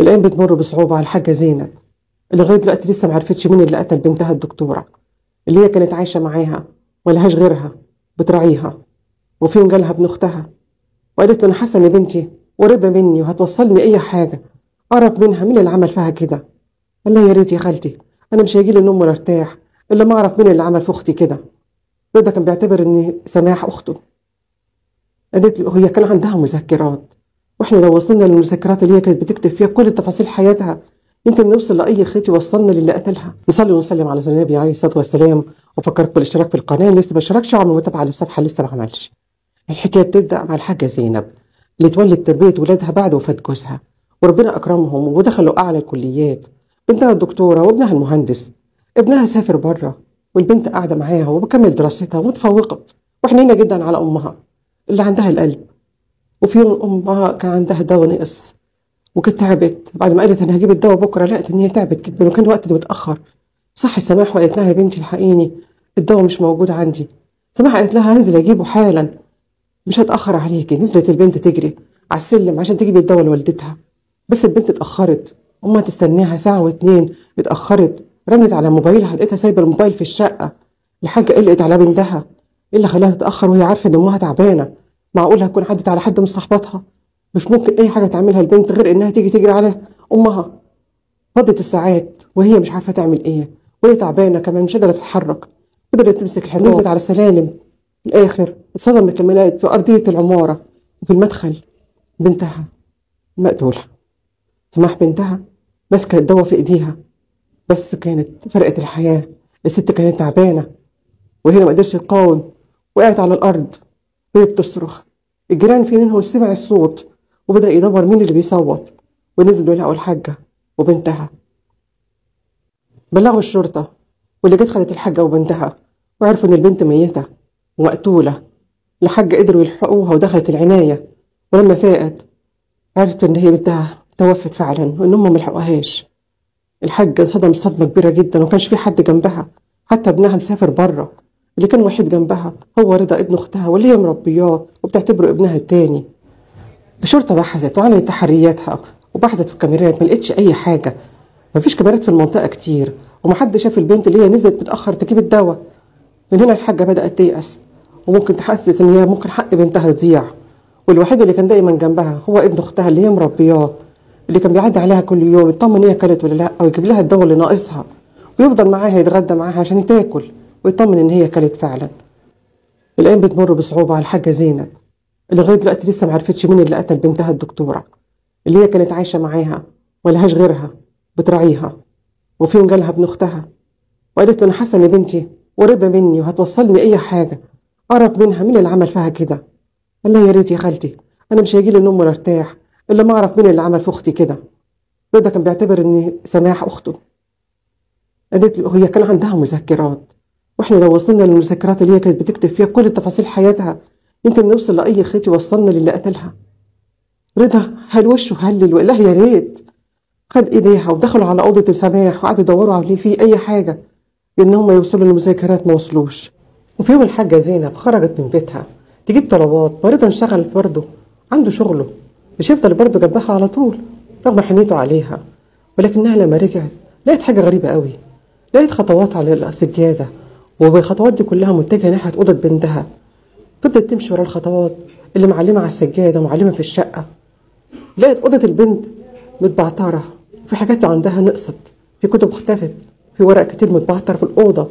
الأيام بتمر بصعوبة على الحاجة زينب اللي لغاية دلوقتي لسه معرفتش مين اللي قتل بنتها الدكتورة اللي هي كانت عايشة معاها ولهاش غيرها بتراعيها وفي يوم جالها ابن أختها وقالت له أنا حاسة إن بنتي قريبة مني وهتوصلني أي حاجة أقرب منها مين اللي عمل فيها كده قال لها يا ريت يا خالتي أنا مش هيجيلي النوم ولا ارتاح إلا ما أعرف مين اللي عمل في أختي كده رضا كان بيعتبر إن سماح أخته قالت له هي كان عندها مذكرات واحنا لو وصلنا للمذكرات اللي هي كانت بتكتب فيها كل تفاصيل حياتها يمكن نوصل لاي خيط يوصلنا للي قتلها نصلي ونسلم على النبي عليه الصلاه والسلام وفكرك بالاشتراك في القناه اللي لسه ما اشتركش وعمل متابعه للصفحه لسه ما عملش الحكايه بتبدا مع الحاجه زينب اللي تولد تربيه ولادها بعد وفاه جوزها وربنا اكرمهم ودخلوا اعلى الكليات بنتها الدكتوره وابنها المهندس ابنها سافر بره والبنت قاعده معاها وبكمل دراستها ومتفوقه وحنينه جدا على امها اللي عندها القلب وفي يوم امها كان عندها دواء نقص وكانت تعبت بعد ما قالت انا هجيب الدواء بكره لقيت ان هي تعبت جدا وكان الوقت متاخر صح سماح وقالت لها يا بنتي الحقيني الدواء مش موجود عندي سماح قالت لها هنزل اجيبه حالا مش هتاخر عليكي نزلت البنت تجري على السلم عشان تجيب الدواء لوالدتها بس البنت اتاخرت امها تستناها ساعه واتنين اتاخرت رنت على موبايلها لقيتها سايبه الموبايل في الشقه الحاجه قلقت على بنتها ايه اللي خلاها تتاخر وهي عارفه ان امها تعبانه معقول هتكون عدت على حد من صحباتها مش ممكن اي حاجه تعملها البنت غير انها تيجي تجري على امها فضت الساعات وهي مش عارفه تعمل ايه وهي تعبانه كمان مش قادره تتحرك قدرت تمسك الحيطان نزلت على السلالم في الاخر اتصدمت لما لقت في ارضيه العماره وفي المدخل بنتها مقتوله سماح بنتها ماسكه الدواء في ايديها بس كانت فرقت الحياه الست كانت تعبانه وهي ما قدرتش تقاوم وقعت على الارض وهي بتصرخ الجيران في منهم سمع الصوت وبدأ يدور مين اللي بيصوت ونزلوا لقوا الحاجة وبنتها بلغوا الشرطة واللي جت خدت الحاجة وبنتها وعرفوا إن البنت ميتة ومقتولة الحاجة قدروا يلحقوها ودخلت العناية ولما فاقت عرفت إن هي بنتها توفت فعلا وإن هم ملحقوهاش الحاجة انصدم صدمة كبيرة جدا ومكانش في حد جنبها حتى ابنها مسافر بره اللي كان وحيد جنبها هو رضا ابن اختها واللي هي مربياه وبتعتبره ابنها التاني الشرطة بحثت وعملت تحرياتها وبحثت في الكاميرات ما لقيتش أي حاجة مفيش كاميرات في المنطقة كتير ومحدش شاف البنت اللي هي نزلت متأخر تجيب الدواء من هنا الحاجة بدأت تيأس وممكن تحسس إن هي ممكن حق بنتها يضيع والوحيد اللي كان دايما جنبها هو ابن أختها اللي هي مربياه اللي كان بيعدي عليها كل يوم يطمن هي كلت ولا لا أو يجيب لها الدواء اللي ناقصها ويفضل معاها يتغدى معاها عشان تاكل ويطمن إن هي كلت فعلا الأيام بتمر بصعوبة على الحاجة زينب اللي لغاية دلوقتي لسه معرفتش مين اللي قتل بنتها الدكتورة اللي هي كانت عايشة معاها ولهاش غيرها بتراعيها وفي يوم جالها ابن أختها وقالت له أنا حاسة إن بنتي قريبة مني وهتوصلني أي حاجة أقرب منها مين اللي عمل فيها كده قال لها يا ريت يا خالتي أنا مش هيجيلي النوم ولا ارتاح إلا ما أعرف مين اللي عمل في أختي كده رضا كان بيعتبر إن سماح أخته قالت له هي كان عندها مذكرات واحنا لو وصلنا للمذكرات اللي هي كانت بتكتب فيها كل تفاصيل حياتها يمكن نوصل لأي خيط يوصلنا للي قتلها رضا هلوش وهلل وقال لها يا ريت خد ايديها ودخلوا على اوضه السماح وقعدوا يدوروا عليه في اي حاجه ان هم يوصلوا للمذاكرات ما وصلوش وفي يوم الحاجه زينب خرجت من بيتها تجيب طلبات ما رضا انشغل برضه عنده شغله مش يفضل برضه جنبها على طول رغم حنيته عليها ولكنها لما رجعت لقيت حاجه غريبه قوي لقيت خطوات على السجاده والخطوات دي كلها متجهه ناحيه اوضه بنتها فضلت تمشي ورا الخطوات اللي معلمه على السجاده ومعلمه في الشقه لقيت اوضه البنت متبعتره في حاجات عندها نقصت في كتب اختفت في ورق كتير متبعتر في الاوضه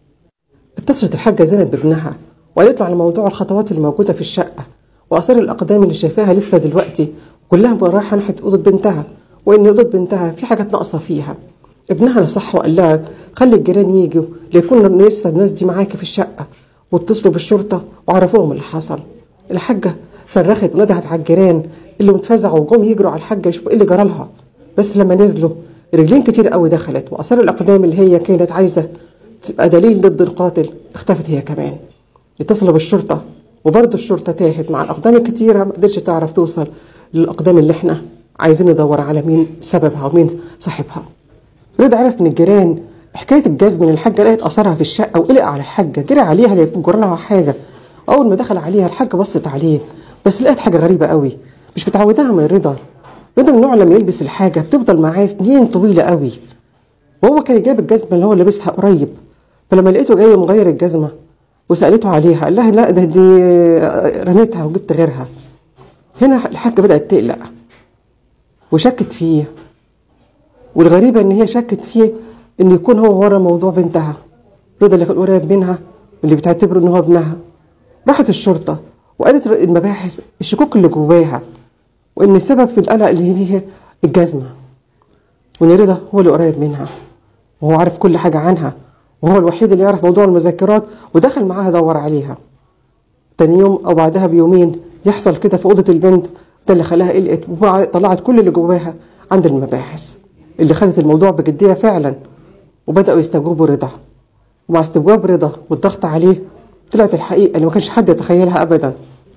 اتصلت الحاجه زينب بابنها وقالت له على موضوع الخطوات اللي موجوده في الشقه واثار الاقدام اللي شايفاها لسه دلوقتي كلها رايحه ناحيه اوضه بنتها وان اوضه بنتها في حاجات ناقصه فيها ابنها نصح وقال لها خلي الجيران يجوا ليكون لسه الناس دي معاكي في الشقه واتصلوا بالشرطه وعرفوهم اللي حصل الحاجه صرخت وندهت على الجيران اللي متفزعوا وجم يجروا على الحاجه يشوفوا ايه اللي جرى لها بس لما نزلوا رجلين كتير قوي دخلت واثار الاقدام اللي هي كانت عايزه تبقى دليل ضد القاتل اختفت هي كمان اتصلوا بالشرطه وبرضه الشرطه تاهت مع الاقدام الكتيره ما قدرتش تعرف توصل للاقدام اللي احنا عايزين ندور على مين سببها ومين صاحبها رضا عرف من الجيران حكايه الجزم ان الحاجه لقت اثرها في الشقه وقلق على الحاجه جري عليها ليكون جرى لها حاجه اول ما دخل عليها الحاجه بصت عليه بس لقت حاجه غريبه قوي مش متعوداها من رضا رضا من النوع لما يلبس الحاجة بتفضل معاه سنين طويلة قوي وهو كان جايب الجزمة اللي هو لابسها قريب فلما لقيته جاي مغير الجزمة وسألته عليها قال لها لا ده دي رميتها وجبت غيرها هنا الحاجة بدأت تقلق وشكت فيه والغريبة إن هي شكت فيه إن يكون هو ورا موضوع بنتها رضا اللي كان قريب منها واللي بتعتبره إن هو ابنها راحت الشرطة وقالت المباحث الشكوك اللي جواها وإن السبب في القلق اللي فيه الجزمة وإن رضا هو اللي قريب منها وهو عارف كل حاجة عنها وهو الوحيد اللي يعرف موضوع المذكرات ودخل معاها دور عليها تاني يوم أو بعدها بيومين يحصل كده في أوضة البنت ده اللي خلاها قلقت وطلعت كل اللي جواها عند المباحث اللي خدت الموضوع بجدية فعلا وبدأوا يستجوبوا رضا ومع استجواب رضا والضغط عليه طلعت الحقيقة اللي ما كانش حد يتخيلها أبدا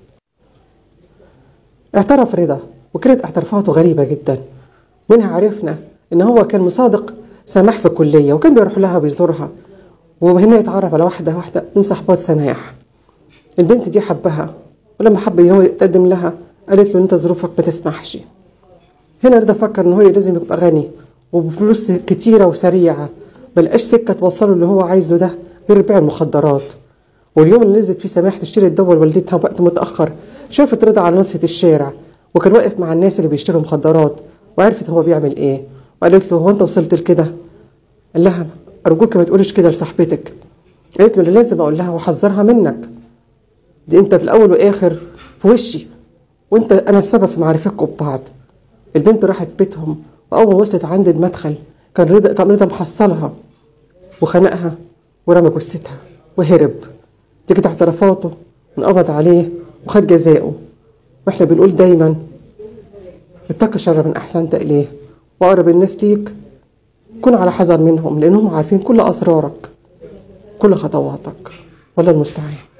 اعترف رضا وكانت اعترافاته غريبة جدا منها عرفنا إن هو كان مصادق سماح في الكلية وكان بيروح لها ويزورها وهنا يتعرف على واحدة واحدة من صحبات سماح البنت دي حبها ولما حب إن هو يتقدم لها قالت له أنت ظروفك ما تسمحش هنا رضا فكر إن هو لازم يبقى غني وبفلوس كتيرة وسريعة ملقاش سكة توصله اللي هو عايزه ده غير بيع المخدرات واليوم اللي نزلت فيه سماح تشتري الدواء لوالدتها وقت متأخر شافت رضا على نصة الشارع وكان واقف مع الناس اللي بيشتروا مخدرات وعرفت هو بيعمل ايه وقالت له هو انت وصلت لكده قال لها ارجوك ما تقوليش كده لصاحبتك قالت له أنا لازم اقول لها واحذرها منك دي انت في الاول واخر في وشي وانت انا السبب في معرفتكم ببعض البنت راحت بيتهم واول ما وصلت عند المدخل كان رضا كان رضا محصلها وخنقها ورمى جثتها وهرب دي كانت اعترافاته وانقبض عليه وخد جزاؤه واحنا بنقول دايما اتق شر من احسنت اليه واقرب الناس ليك كن على حذر منهم لانهم عارفين كل اسرارك كل خطواتك والله المستعان